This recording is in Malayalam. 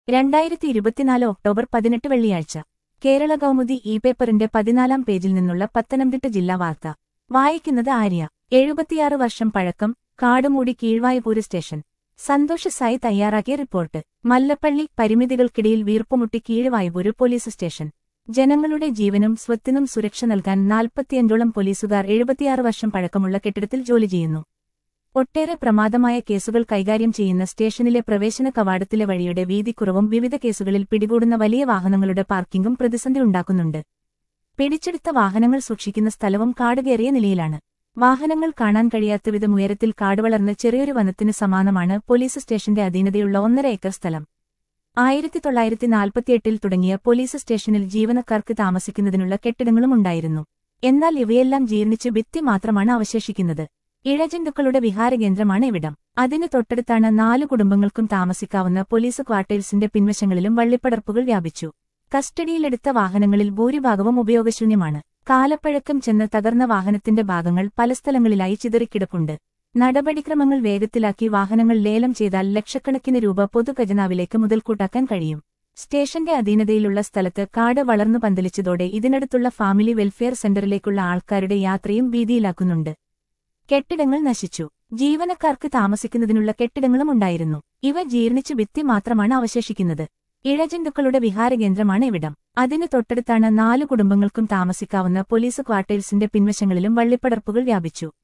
രണ്ടായിരത്തി ഇരുപത്തിനാല് ഒക്ടോബർ പതിനെട്ട് വെള്ളിയാഴ്ച കേരള കൗമുദി ഇ പേപ്പറിന്റെ പതിനാലാം പേജിൽ നിന്നുള്ള പത്തനംതിട്ട ജില്ലാ വാർത്ത വായിക്കുന്നത് ആര്യ എഴുപത്തിയാറ് വർഷം പഴക്കം കാടുമൂടി കീഴ്വായപൂര് സ്റ്റേഷൻ സന്തോഷ് സായി തയ്യാറാക്കിയ റിപ്പോർട്ട് മല്ലപ്പള്ളി പരിമിതികൾക്കിടയിൽ വീർപ്പുമുട്ടി കീഴ്വായപൂര് പോലീസ് സ്റ്റേഷൻ ജനങ്ങളുടെ ജീവനും സ്വത്തിനും സുരക്ഷ നൽകാൻ നാൽപ്പത്തിയഞ്ചോളം പോലീസുകാർ എഴുപത്തിയാറ് വർഷം പഴക്കമുള്ള കെട്ടിടത്തിൽ ജോലി ചെയ്യുന്നു ഒട്ടേറെ പ്രമാദമായ കേസുകൾ കൈകാര്യം ചെയ്യുന്ന സ്റ്റേഷനിലെ പ്രവേശന കവാടത്തിലെ വഴിയുടെ വീതിക്കുറവും വിവിധ കേസുകളിൽ പിടികൂടുന്ന വലിയ വാഹനങ്ങളുടെ പാർക്കിംഗും പ്രതിസന്ധി ഉണ്ടാക്കുന്നുണ്ട് പിടിച്ചെടുത്ത വാഹനങ്ങൾ സൂക്ഷിക്കുന്ന സ്ഥലവും കാടുകയറിയ നിലയിലാണ് വാഹനങ്ങൾ കാണാൻ കഴിയാത്ത വിധം ഉയരത്തിൽ കാടുവളർന്ന് ചെറിയൊരു വനത്തിന് സമാനമാണ് പോലീസ് സ്റ്റേഷന്റെ അധീനതയുള്ള ഒന്നര ഏക്കർ സ്ഥലം ആയിരത്തി തൊള്ളായിരത്തി നാൽപ്പത്തിയെട്ടിൽ തുടങ്ങിയ പോലീസ് സ്റ്റേഷനിൽ ജീവനക്കാർക്ക് താമസിക്കുന്നതിനുള്ള കെട്ടിടങ്ങളും ഉണ്ടായിരുന്നു എന്നാൽ ഇവയെല്ലാം ജീർണിച്ച് ഭിത്തി മാത്രമാണ് അവശേഷിക്കുന്നത് ഇഴജന്തുക്കളുടെ വിഹാരകേന്ദ്രമാണ് ഇവിടം അതിനു തൊട്ടടുത്താണ് നാലു കുടുംബങ്ങൾക്കും താമസിക്കാവുന്ന പോലീസ് ക്വാർട്ടേഴ്സിന്റെ പിൻവശങ്ങളിലും വള്ളിപ്പടർപ്പുകൾ വ്യാപിച്ചു കസ്റ്റഡിയിലെടുത്ത വാഹനങ്ങളിൽ ഭൂരിഭാഗവും ഉപയോഗശൂന്യമാണ് കാലപ്പഴക്കം ചെന്ന് തകർന്ന വാഹനത്തിന്റെ ഭാഗങ്ങൾ പല സ്ഥലങ്ങളിലായി ചിതറിക്കിടപ്പുണ്ട് നടപടിക്രമങ്ങൾ വേഗത്തിലാക്കി വാഹനങ്ങൾ ലേലം ചെയ്താൽ ലക്ഷക്കണക്കിന് രൂപ പൊതുഖജനാവിലേക്ക് മുതൽക്കൂട്ടാക്കാൻ കഴിയും സ്റ്റേഷന്റെ അധീനതയിലുള്ള സ്ഥലത്ത് കാട് വളർന്നു പന്തലിച്ചതോടെ ഇതിനടുത്തുള്ള ഫാമിലി വെൽഫെയർ സെന്ററിലേക്കുള്ള ആൾക്കാരുടെ യാത്രയും ഭീതിയിലാക്കുന്നുണ്ട് കെട്ടിടങ്ങൾ നശിച്ചു ജീവനക്കാർക്ക് താമസിക്കുന്നതിനുള്ള കെട്ടിടങ്ങളും ഉണ്ടായിരുന്നു ഇവ ജീർണിച്ചു ഭിത്തി മാത്രമാണ് അവശേഷിക്കുന്നത് ഇഴജന്തുക്കളുടെ വിഹാരകേന്ദ്രമാണ് ഇവിടം അതിനു തൊട്ടടുത്താണ് നാലു കുടുംബങ്ങൾക്കും താമസിക്കാവുന്ന പോലീസ് ക്വാർട്ടേഴ്സിന്റെ പിൻവശങ്ങളിലും വള്ളിപ്പടർപ്പുകൾ വ്യാപിച്ചു